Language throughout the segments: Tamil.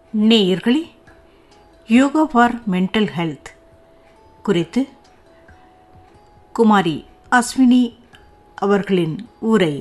நேயர்களே யோகா ஃபார் மென்டல் ஹெல்த் குறித்து குமாரி அஸ்வினி அவர்களின் உரை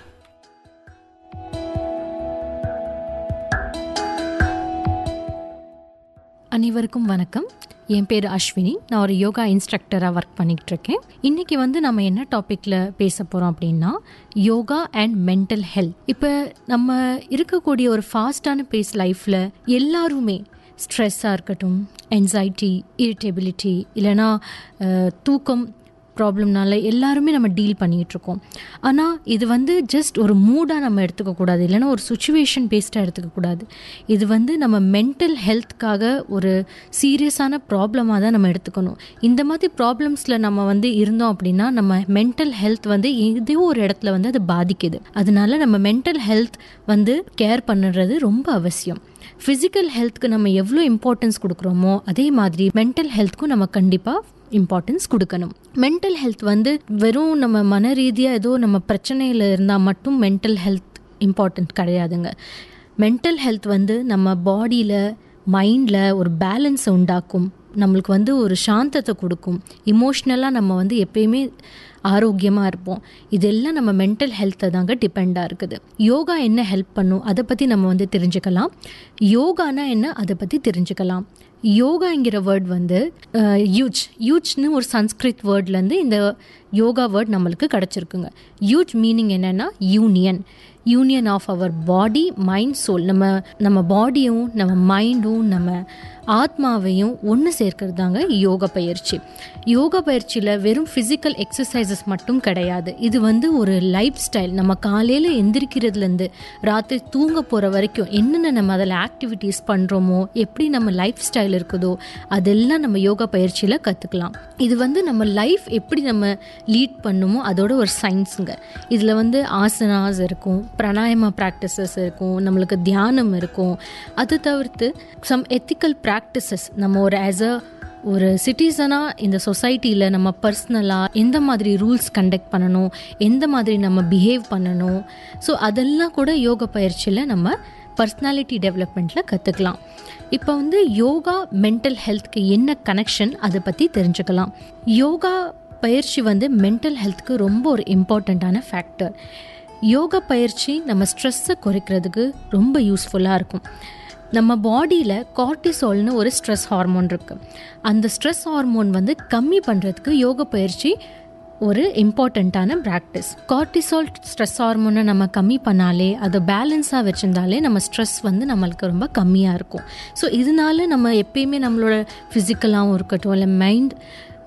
அனைவருக்கும் வணக்கம் என் பேர் அஸ்வினி நான் ஒரு யோகா இன்ஸ்ட்ரக்டராக ஒர்க் பண்ணிகிட்டு இருக்கேன் இன்றைக்கி வந்து நம்ம என்ன டாப்பிக்கில் பேச போகிறோம் அப்படின்னா யோகா அண்ட் மென்டல் ஹெல்த் இப்போ நம்ம இருக்கக்கூடிய ஒரு ஃபாஸ்டான பேஸ் லைஃப்பில் எல்லாருமே ஸ்ட்ரெஸ்ஸாக இருக்கட்டும் என்சைட்டி இரிட்டபிலிட்டி இல்லைனா அஹ், தூக்கம் ப்ராப்ளம்னால எல்லாருமே நம்ம டீல் பண்ணிகிட்டு இருக்கோம் ஆனால் இது வந்து ஜஸ்ட் ஒரு மூடாக நம்ம எடுத்துக்கக்கூடாது இல்லைன்னா ஒரு சுச்சுவேஷன் பேஸ்டாக எடுத்துக்கக்கூடாது இது வந்து நம்ம மென்டல் ஹெல்த்க்காக ஒரு சீரியஸான ப்ராப்ளமாக தான் நம்ம எடுத்துக்கணும் இந்த மாதிரி ப்ராப்ளம்ஸில் நம்ம வந்து இருந்தோம் அப்படின்னா நம்ம மென்டல் ஹெல்த் வந்து ஏதோ ஒரு இடத்துல வந்து அது பாதிக்குது அதனால நம்ம மென்டல் ஹெல்த் வந்து கேர் பண்ணுறது ரொம்ப அவசியம் ஃபிசிக்கல் ஹெல்த்க்கு நம்ம எவ்வளோ இம்பார்ட்டன்ஸ் கொடுக்குறோமோ அதே மாதிரி மென்டல் ஹெல்த்க்கும் நம்ம கண்டிப்பாக இம்பார்ட்டன்ஸ் கொடுக்கணும் மென்டல் ஹெல்த் வந்து வெறும் நம்ம மன ரீதியாக ஏதோ நம்ம பிரச்சனையில் இருந்தால் மட்டும் மென்டல் ஹெல்த் இம்பார்ட்டன்ட் கிடையாதுங்க மென்டல் ஹெல்த் வந்து நம்ம பாடியில் மைண்டில் ஒரு பேலன்ஸை உண்டாக்கும் நம்மளுக்கு வந்து ஒரு சாந்தத்தை கொடுக்கும் இமோஷ்னலாக நம்ம வந்து எப்பயுமே ஆரோக்கியமாக இருப்போம் இதெல்லாம் நம்ம மென்டல் ஹெல்த்தை தாங்க டிபெண்டாக இருக்குது யோகா என்ன ஹெல்ப் பண்ணும் அதை பற்றி நம்ம வந்து தெரிஞ்சுக்கலாம் யோகானா என்ன அதை பற்றி தெரிஞ்சுக்கலாம் யோகாங்கிற வேர்ட் வந்து யூஜ் யூஜ்னு ஒரு சன்ஸ்கிரிட் வேர்ட்லேருந்து இந்த யோகா வேர்ட் நம்மளுக்கு கிடச்சிருக்குங்க யூஜ் மீனிங் என்னென்னா union union of our body mind soul நம்ம நம்ம பாடியும் நம்ம மைண்டும் நம்ம ஆத்மாவையும் ஒன்று சேர்க்கறது தாங்க யோகா பயிற்சி யோகா பயிற்சியில் வெறும் ஃபிசிக்கல் எக்ஸசைசஸ் மட்டும் கிடையாது இது வந்து ஒரு லைஃப் ஸ்டைல் நம்ம காலையில் எந்திரிக்கிறதுலேருந்து ராத்திரி தூங்க போகிற வரைக்கும் என்னென்ன நம்ம அதில் ஆக்டிவிட்டீஸ் பண்ணுறோமோ எப்படி நம்ம லைஃப் ஸ்டைல் இருக்குதோ அதெல்லாம் நம்ம யோகா பயிற்சியில் கற்றுக்கலாம் இது வந்து நம்ம லைஃப் எப்படி நம்ம லீட் பண்ணுமோ அதோட ஒரு சயின்ஸுங்க இதில் வந்து ஆசனாஸ் இருக்கும் பிராணாயமா ப்ராக்டிசஸ் இருக்கும் நம்மளுக்கு தியானம் இருக்கும் அது தவிர்த்து சம் எத்திக்கல் ப்ராக்டிசஸ் நம்ம ஒரு ஆஸ் அ ஒரு சிட்டிசனாக இந்த சொசைட்டியில் நம்ம பர்சனலாக எந்த மாதிரி ரூல்ஸ் கண்டக்ட் பண்ணணும் எந்த மாதிரி நம்ம பிஹேவ் பண்ணணும் ஸோ அதெல்லாம் கூட யோகா பயிற்சியில் நம்ம பர்சனாலிட்டி டெவலப்மெண்ட்டில் கற்றுக்கலாம் இப்போ வந்து யோகா மென்டல் ஹெல்த்க்கு என்ன கனெக்ஷன் அதை பற்றி தெரிஞ்சுக்கலாம் யோகா பயிற்சி வந்து மென்டல் ஹெல்த்துக்கு ரொம்ப ஒரு இம்பார்ட்டண்ட்டான ஃபேக்டர் யோகா பயிற்சி நம்ம ஸ்ட்ரெஸ்ஸை குறைக்கிறதுக்கு ரொம்ப யூஸ்ஃபுல்லாக இருக்கும் நம்ம பாடியில் கார்டிசால்னு ஒரு ஸ்ட்ரெஸ் ஹார்மோன் இருக்குது அந்த ஸ்ட்ரெஸ் ஹார்மோன் வந்து கம்மி பண்ணுறதுக்கு யோகா பயிற்சி ஒரு இம்பார்ட்டண்ட்டான ப்ராக்டிஸ் கார்டிசால் ஸ்ட்ரெஸ் ஹார்மோனை நம்ம கம்மி பண்ணாலே அதை பேலன்ஸாக வச்சுருந்தாலே நம்ம ஸ்ட்ரெஸ் வந்து நம்மளுக்கு ரொம்ப கம்மியாக இருக்கும் ஸோ இதனால நம்ம எப்பயுமே நம்மளோட ஃபிசிக்கலாகவும் இருக்கட்டும் இல்லை மைண்ட்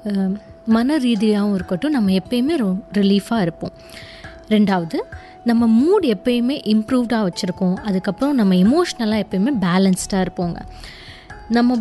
மன ரீதியாகவும் இருக்கட்டும் நம்ம எப்பயுமே ரிலீஃபாக இருப்போம் ரெண்டாவது நம்ம மூட் எப்பயுமே இம்ப்ரூவ்டாக வச்சுருக்கோம் அதுக்கப்புறம் நம்ம எமோஷ்னலாக எப்பயுமே பேலன்ஸ்டாக இருப்போங்க நம்ம